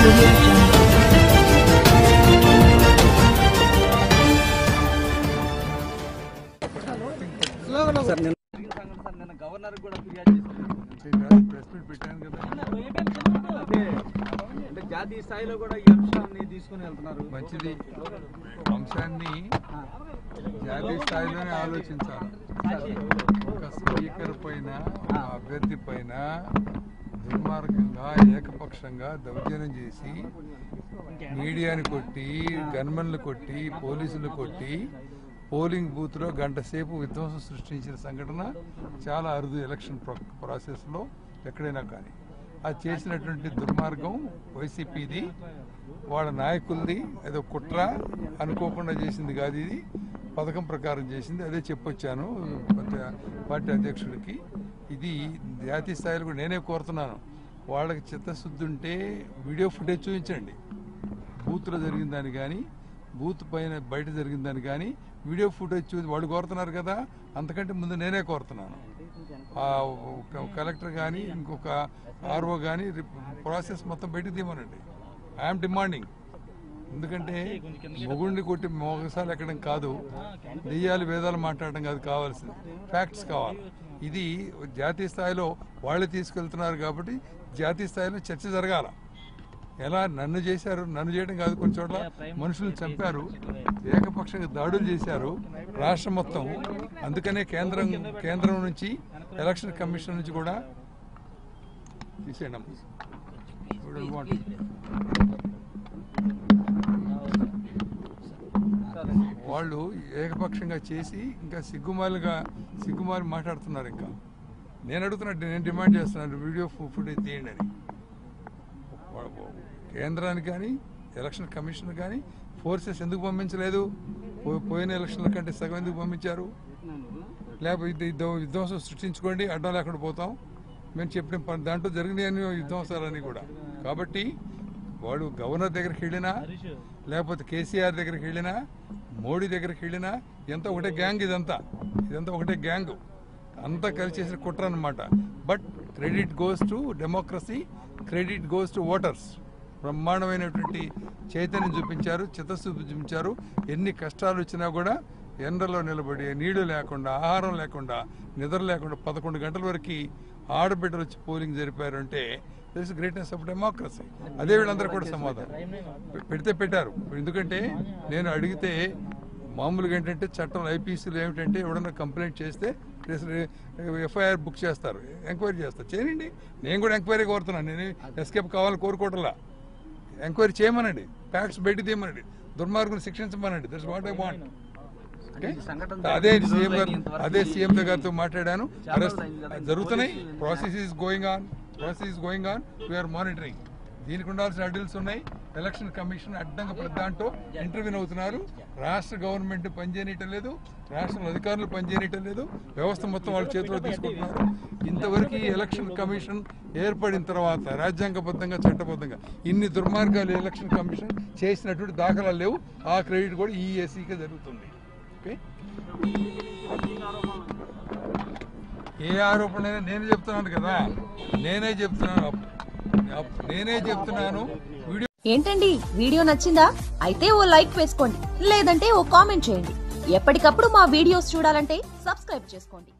audio jungle. Sir నిన్న sir నిన్న governor కూడా ఫిర్యాదు చేశారు ప్రెస్ మీట్ పెట్టాను కదా అదే అంటే జాతీయ స్థాయిలో కూడా ఈ అంశాన్ని తీసుకుని వెళ్తున్నారు మంచిది అంశాన్ని జాతీయ స్థాయిలోనే ఆలోచించాలి ఒక స్పీకర్ పైన ఒక అభ్యర్థి పైన దుర్మార్గంగా ఏకపక్షంగా దౌర్జన్యం చేసి మీడియాని కొట్టి గన్మెన్లు కొట్టి పోలీసులు కొట్టి పోలింగ్ బూత్లో గంట సేపు విధ్వంసం సృష్టించిన సంఘటన చాలా అరుదు ఎలక్షన్ ప్రొ- ప్రాసెస్లో ఎక్కడైనా కానీ అది చేసినటువంటి దుర్మార్గం వైసీపీది వాళ్ళ నాయకులది ఏదో కుట్ర అనుకోకుండా చేసింది కాదు ఇది పథకం ప్రకారం చేసింది అదే చెప్పొచ్చాను పత- పార్టీ అధ్యక్షుడికి ఇది జాతీయ స్థాయిలో కూడా నేనే కోరుతున్నాను వాళ్ళకి చిత్తశుద్ధి ఉంటే వీడియో ఫుటేజ్ చూపించండి బూత్లో జరిగిన దాన్ని కానీ బూత్ పైన బయట జరిగిన దాన్ని కానీ వీడియో ఫుటేజ్ చూసి వాళ్ళు కోరుతున్నారు కదా అంతకంటే ముందు నేనే కోరుతున్నాను ఆ ఒక కలెక్టర్ కానీ ఇంకొక ఆర్ఓ కానీ ప్రాసెస్ మొత్తం బయటకు తీయమనండి ఐఎమ్ డిమాండింగ్ ఎందుకంటే మొగుడిని కొట్టి మోగసాలు ఎక్కడం కాదు దెయ్యాలు వేదాలు మాట్లాడడం కాదు కావాల్సింది ఫ్యాక్ట్స్ కావాలి ఇది జాతీయ స్థాయిలో వాళ్ళే తీసుకెళ్తున్నారు కాబట్టి జాతీయ స్థాయిలో చర్చ జరగాల ఎలా నన్ను చేశారు నన్ను చేయడం కాదు కొన్ని చోట్ల మనుషులను చంపారు ఏకపక్షంగా దాడులు చేశారు రాష్ట్రం మొత్తం అందుకనే కేంద్రం కేంద్రం నుంచి ఎలక్షన్ కమిషన్ నుంచి కూడా తీసేయడం వాళ్ళు ఏకపక్షంగా చేసి ఇంకా సిగ్గుమాలుగా సిగ్గుమాలి మాట్లాడుతున్నారు ఇంకా నేను అడుగుతున్నట్టు నేను డిమాండ్ చేస్తున్నాను వీడియో ఫు- ఫుటేజ్ తీయండి అని వా- వా- కేంద్రానికి కానీ ఎలక్షన్ కమిషన్ కానీ ఫోర్సెస్ ఎందుకు పంపించలేదు పో- పోయిన ఎలక్షన్ల కంటే సగం ఎందుకు పంపించారు లేకపోతే ఇది యుద్ధ- విధ్వంసం సృష్టించుకోండి అడ్డం లేకుండా పోతాం మేము చెప్పిన పని దాంట్లో జరిగినాయని విధ్వంసాలని కూడా కాబట్టి వాడు గవర్నర్ దగ్గరికి వెళ్ళినా లేకపోతే కేసీఆర్ దగ్గరికి వెళ్ళినా మోడీ దగ్గరికి వెళ్ళినా ఎంత ఒకటే గ్యాంగ్ ఇదంతా ఇదంతా ఒకటే గ్యాంగ్ అంతా కలిసి చేసిన కుట్ర అనమాట but credit goes to democracy credit goes to voters బ్రహ్మాండమైనటువంటి చైతన్యం చూపించారు చిత్తశుద్ధి చూపించారు ఎన్ని కష్టాలు వచ్చినా కూడా ఎండలో నిలబడి నీళ్లు లేకుండా ఆహారం లేకుండా నిద్ర లేకుండా పదకొండు గంటల వరకు ఆడబిడ్డలు వచ్చి పోలింగ్ జరిపారు అంటే దిస్ గ్రేట్నెస్ ఆఫ్ డెమోక్రసీ అదే వీళ్ళందరూ కూడా సమాధానం పె- పెడితే పెట్టారు ఎందుకంటే నేను అడిగితే మామూలుగా ఏంటంటే చట్టం ఐపీసీలు ఏమిటంటే ఎవడన్నా కంప్లైంట్ చేస్తే ఎఫ్ఐఆర్ బుక్ చేస్తారు ఎంక్వైరీ చేస్తారు చేయండి నేను కూడా ఎంక్వైరీ కోరుతున్నాను నేను ఎస్కేప్ కావాలని కోరుకోవట్లా ఎంక్వైరీ చేయమనండి ఫ్యాక్ట్స్ బయట తీయమనండి దుర్మార్గులు శిక్షించమనండి దట్స్ వాట్ ఐ వాంట్ అదే సీఎం గారు అదే సీఎం గారితో మాట్లాడాను అరెస్ట్ జరుగుతున్నాయి process is going on process is going on we're monitoring దీనికి ఉండాల్సిన అడ్డీల్స్ ఉన్నాయి ఎలక్షన్ కమిషన్ అడ్డంగా ప్రతి దాంట్లో ఇంటర్వ్యూ అవుతున్నారు రాష్ట్ర గవర్నమెంట్ పనిచేయటం లేదు రాష్ట్ర అధికారులు పనిచేయటం లేదు వ్యవస్థ మొత్తం వాళ్ళ చేతిలో తీసుకుంటున్నారు ఇంతవరకు ఈ ఎలక్షన్ కమిషన్ ఏర్పడిన తర్వాత రాజ్యాంగబద్ధంగా చట్టబద్ధంగా ఇన్ని దుర్మార్గాలు ఎలక్షన్ కమిషన్ చేసినటువంటి దాఖలాలు లేవు ఆ క్రెడిట్ కూడా ఈఎస్సీకే జరుగుతుంది ఓకే ఏ ఆరోపణ అయినా నేనే చెప్తున్నాను కదా నేనే చెప్తున్నాను అప్- అప్- నేనే చెప్తున్నాను వీడియో ఏంటండి వీడియో నచ్చిందా అయితే ఓ లైక్ వేసుకోండి లేదంటే ఓ కామెంట్ చేయండి ఎప్పటికప్పుడు మా వీడియోస్ చూడాలంటే సబ్స్క్రైబ్ చేసుకోండి